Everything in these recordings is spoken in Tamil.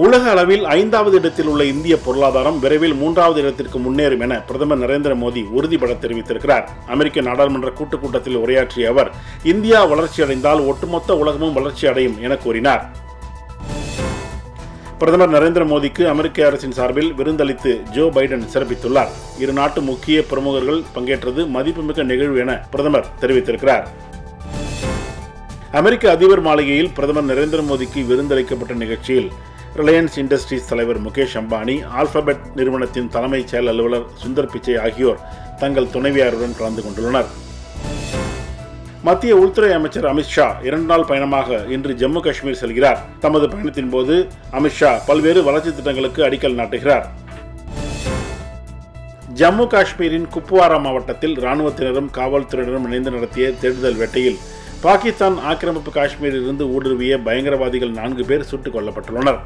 உலக அளவில் ஐந்தாவது இடத்தில் உள்ள இந்திய பொருளாதாரம் விரைவில் மூன்றாவது இடத்திற்கு முன்னேறும் என பிரதமர் நரேந்திர மோடி உறுதிபட தெரிவித்திருக்கிறார் அமெரிக்க நாடாளுமன்ற கூட்டுக் கூட்டத்தில் உரையாற்றிய அவர் இந்தியா வளர்ச்சியடைந்தால் ஒட்டுமொத்த உலகமும் வளர்ச்சி அடையும் என கூறினார் பிரதமர் நரேந்திர மோடிக்கு அமெரிக்க அரசின் சார்பில் விருந்தளித்து ஜோ பைடன் சிறப்பித்துள்ளார் இரு நாட்டு முக்கிய பிரமுகர்கள் பங்கேற்றது மதிப்புமிக்க நிகழ்வு என பிரதமர் தெரிவித்திருக்கிறார் அமெரிக்க அதிபர் மாளிகையில் பிரதமர் நரேந்திர மோடிக்கு விருந்தளிக்கப்பட்ட நிகழ்ச்சியில் ரிலையன்ஸ் இண்டஸ்ட்ரீஸ் தலைவர் முகேஷ் அம்பானி ஆல்பபெட் நிறுவனத்தின் தலைமைச் செயல் அலுவலர் சுந்தர் பிச்சை ஆகியோர் தங்கள் துணைவியாருடன் கலந்து கொண்டுள்ளனர் மத்திய உள்துறை அமைச்சர் அமித்ஷா இரண்டு நாள் பயணமாக இன்று ஜம்மு காஷ்மீர் செல்கிறார் தமது பயணத்தின் போது அமித்ஷா பல்வேறு வளர்ச்சி திட்டங்களுக்கு அடிக்கல் நாட்டுகிறார் ஜம்மு காஷ்மீரின் குப்வாரா மாவட்டத்தில் ராணுவத்தினரும் காவல்துறையினரும் இணைந்து நடத்திய தேடுதல் வேட்டையில் பாகிஸ்தான் ஆக்கிரமிப்பு காஷ்மீரில் இருந்து ஊடுருவிய பயங்கரவாதிகள் நான்கு பேர் சுட்டுக் கொல்லப்பட்டுள்ளனர்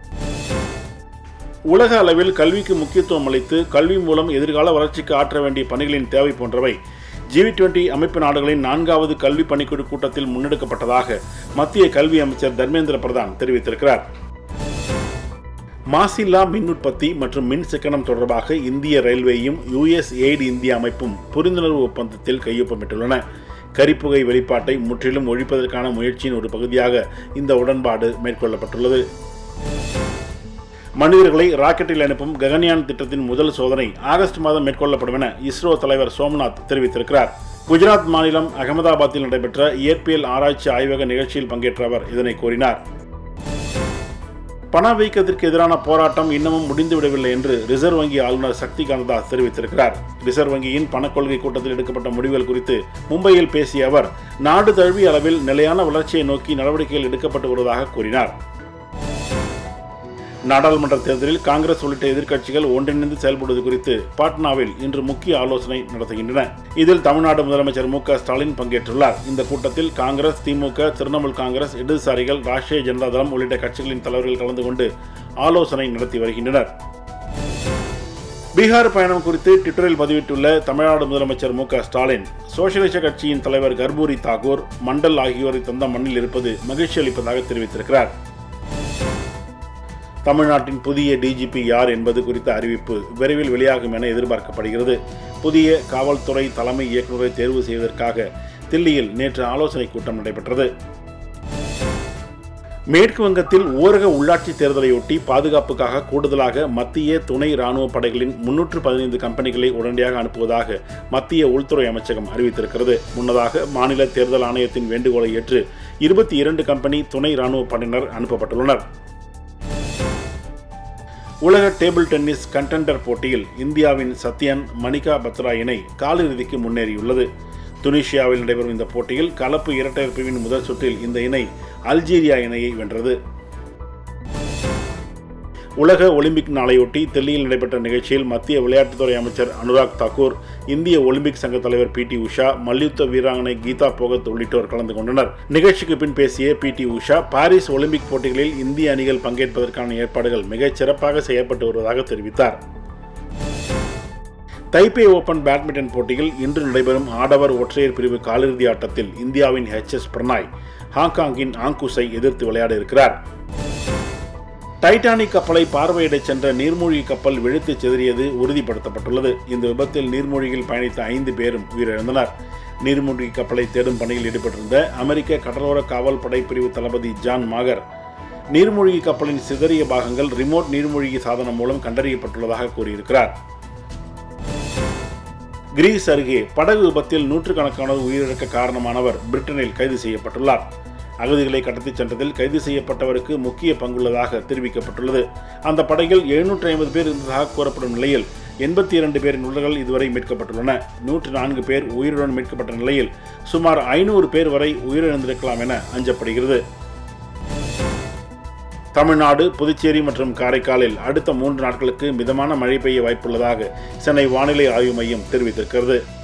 உலக அளவில் கல்விக்கு முக்கியத்துவம் அளித்து கல்வி மூலம் எதிர்கால வளர்ச்சிக்கு ஆற்ற வேண்டிய பணிகளின் தேவை போன்றவை ஜி டுவெண்டி அமைப்பு நாடுகளின் நான்காவது கல்வி பணிக்குழு கூட்டத்தில் முன்னெடுக்கப்பட்டதாக மத்திய கல்வி அமைச்சர் தர்மேந்திர பிரதான் தெரிவித்திருக்கிறார் மாசில்லா மின் உற்பத்தி மற்றும் மின் சிக்கனம் தொடர்பாக இந்திய ரயில்வேயும் யுஎஸ் எய்டு இந்திய அமைப்பும் புரிந்துணர்வு ஒப்பந்தத்தில் கையொப்பமிட்டுள்ளன கரிப்புகை வெளிப்பாட்டை முற்றிலும் ஒழிப்பதற்கான முயற்சியின் ஒரு பகுதியாக இந்த உடன்பாடு மேற்கொள்ளப்பட்டுள்ளது மனிதர்களை ராக்கெட்டில் அனுப்பும் ககன்யான் திட்டத்தின் முதல் சோதனை ஆகஸ்ட் மாதம் மேற்கொள்ளப்படும் என இஸ்ரோ தலைவர் சோம்நாத் தெரிவித்திருக்கிறார் குஜராத் மாநிலம் அகமதாபாத்தில் நடைபெற்ற இயற்பியல் ஆராய்ச்சி ஆய்வக நிகழ்ச்சியில் பங்கேற்ற அவர் இதனை கூறினார் பணவீக்கத்திற்கு எதிரான போராட்டம் இன்னமும் முடிந்துவிடவில்லை என்று ரிசர்வ் வங்கி ஆளுநர் சக்தி காந்ததாஸ் தெரிவித்திருக்கிறார் ரிசர்வ் வங்கியின் பணக்கொள்கை கூட்டத்தில் எடுக்கப்பட்ட முடிவுகள் குறித்து மும்பையில் பேசிய அவர் நாடு தழுவிய அளவில் நிலையான வளர்ச்சியை நோக்கி நடவடிக்கைகள் எடுக்கப்பட்டு வருவதாக கூறினார் நாடாளுமன்ற தேர்தலில் காங்கிரஸ் உள்ளிட்ட எதிர்க்கட்சிகள் ஒன்றிணைந்து செயல்படுவது குறித்து பாட்னாவில் இன்று முக்கிய ஆலோசனை நடத்துகின்றன இதில் தமிழ்நாடு முதலமைச்சர் மு ஸ்டாலின் பங்கேற்றுள்ளார் இந்த கூட்டத்தில் காங்கிரஸ் திமுக திரிணாமுல் காங்கிரஸ் இடதுசாரிகள் ராஷ்டிரிய ஜனதா தளம் உள்ளிட்ட கட்சிகளின் தலைவர்கள் கலந்து கொண்டு ஆலோசனை நடத்தி வருகின்றனர் பீகார் பயணம் குறித்து ட்விட்டரில் பதிவிட்டுள்ள தமிழ்நாடு முதலமைச்சர் மு ஸ்டாலின் சோசியலிச கட்சியின் தலைவர் கர்பூரி தாக்கூர் மண்டல் ஆகியோரை தந்த மண்ணில் இருப்பது மகிழ்ச்சி அளிப்பதாக தெரிவித்திருக்கிறார் தமிழ்நாட்டின் புதிய டிஜிபி யார் என்பது குறித்த அறிவிப்பு விரைவில் வெளியாகும் என எதிர்பார்க்கப்படுகிறது புதிய காவல்துறை தலைமை இயக்குநரை தேர்வு செய்வதற்காக தில்லியில் நேற்று ஆலோசனை கூட்டம் நடைபெற்றது மேற்கு வங்கத்தில் ஊரக உள்ளாட்சி தேர்தலையொட்டி பாதுகாப்புக்காக கூடுதலாக மத்திய துணை ராணுவ படைகளின் முன்னூற்று பதினைந்து கம்பெனிகளை உடனடியாக அனுப்புவதாக மத்திய உள்துறை அமைச்சகம் அறிவித்திருக்கிறது முன்னதாக மாநில தேர்தல் ஆணையத்தின் வேண்டுகோளை ஏற்று இருபத்தி இரண்டு கம்பெனி துணை ராணுவ படையினர் அனுப்பப்பட்டுள்ளனர் உலக டேபிள் டென்னிஸ் கண்டெண்டர் போட்டியில் இந்தியாவின் சத்யன் மணிகா பத்ரா இணை காலிறுதிக்கு முன்னேறியுள்ளது துனிஷியாவில் நடைபெறும் இந்த போட்டியில் கலப்பு இரட்டையர் பிரிவின் முதல் சுற்றில் இந்த இணை அல்ஜீரியா இணையை வென்றது உலக ஒலிம்பிக் நாளையொட்டி தில்லியில் நடைபெற்ற நிகழ்ச்சியில் மத்திய விளையாட்டுத்துறை அமைச்சர் அனுராக் தாக்கூர் இந்திய ஒலிம்பிக் சங்க தலைவர் பி டி உஷா மல்யுத்த வீராங்கனை கீதா போகத் உள்ளிட்டோர் கலந்து கொண்டனர் நிகழ்ச்சிக்கு பின் பேசிய P T Usha Paris Olympic போட்டிகளில் இந்திய அணிகள் பங்கேற்பதற்கான ஏற்பாடுகள் மிகச் சிறப்பாக செய்யப்பட்டு வருவதாக தெரிவித்தார் தைப்பே ஓபன் பேட்மிண்டன் போட்டியில் இன்று நடைபெறும் ஆடவர் ஒற்றையர் பிரிவு காலிறுதி ஆட்டத்தில் இந்தியாவின் ஹெச் எஸ் பிரணாய் ஹாங்காங்கின் ஆங்குஸை எதிர்த்து விளையாட இருக்கிறார் டைட்டானிக் கப்பலை பார்வையிடச் சென்ற நீர்மூழ்கி கப்பல் வெடித்து சிதறியது உறுதிப்படுத்தப்பட்டுள்ளது இந்த விபத்தில் நீர்மூழ்கியில் பயணித்த ஐந்து பேரும் உயிரிழந்தனர் நீர்மூழ்கி கப்பலை தேடும் பணியில் ஈடுபட்டிருந்த அமெரிக்க கடலோர காவல் படை பிரிவு தளபதி ஜான் மாகர் நீர்மூழ்கி கப்பலின் சிதறிய பாகங்கள் ரிமோட் நீர்மூழ்கி சாதனம் மூலம் கண்டறியப்பட்டுள்ளதாக கூறியிருக்கிறார் கிரீஸ் அருகே படகு விபத்தில் நூற்றுக்கணக்கானோர் உயிரிழக்க காரணமானவர் பிரிட்டனில் கைது செய்யப்பட்டுள்ளார் அகதிகளை கடத்திச் சென்றதில் கைது செய்யப்பட்டவருக்கு முக்கிய பங்குள்ளதாக தெரிவிக்கப்பட்டுள்ளது அந்த படகில் எழுநூற்றி ஐம்பது பேர் இருந்ததாக கூறப்படும் நிலையில் எண்பத்தி இரண்டு பேரின் உடல்கள் இதுவரை மீட்கப்பட்டுள்ளன நூற்று நான்கு பேர் உயிருடன் மீட்கப்பட்ட நிலையில் சுமார் ஐநூறு பேர் வரை உயிரிழந்திருக்கலாம் என அஞ்சப்படுகிறது தமிழ்நாடு புதுச்சேரி மற்றும் காரைக்காலில் அடுத்த மூன்று நாட்களுக்கு மிதமான மழை பெய்ய வாய்ப்புள்ளதாக சென்னை வானிலை ஆய்வு மையம் தெரிவித்திருக்கிறது